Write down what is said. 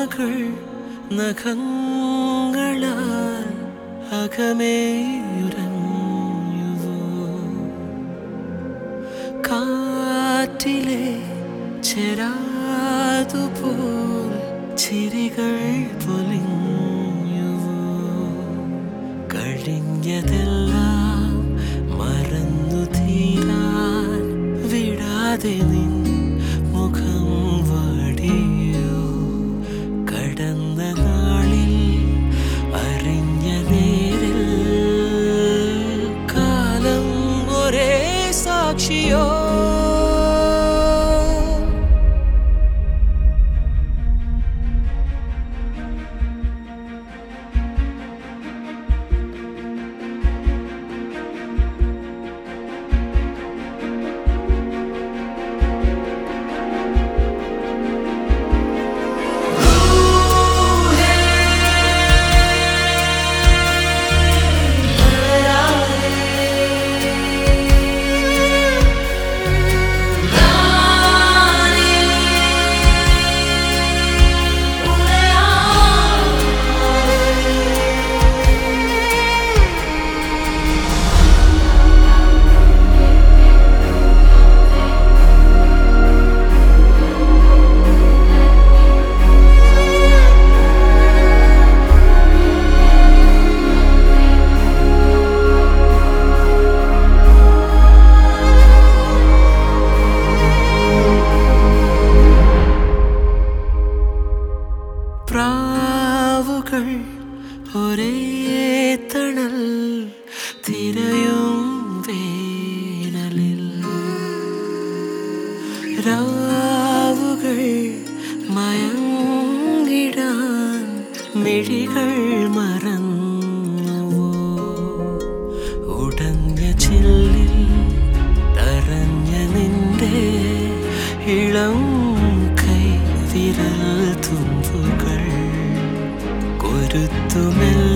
ഓർമ്മകൾ നഖങ്ങളാൽ അകമേയുരഞ്ഞുവോ കാറ്റിലെ ചെരാതുപോൽ ചിരികൾ പൊലിഞ്ഞുവോ കഴിഞ്ഞതെല്ലാം മറന്നു തീരാൻ വിടാതെ നിൻ മുഖം വാടിയോ കടന്ന നാളിൽ അറിഞ്ഞ നേരിൽ കാലം ഒരേ സാക്ഷിയോ പ്രാവുകൾ ഒരേ തണൽ തിരയും വേനലിൽ രാവുകൾ മയങ്ങിടാൻ മിഴികൾ മറന്നുവോ ഉടഞ്ഞ ചില്ലിൽ തറഞ്ഞ നിന്റെ ഇളം കൈ വിരൽ തുമ്പുകൾ കൊരുത്തുമെല്ല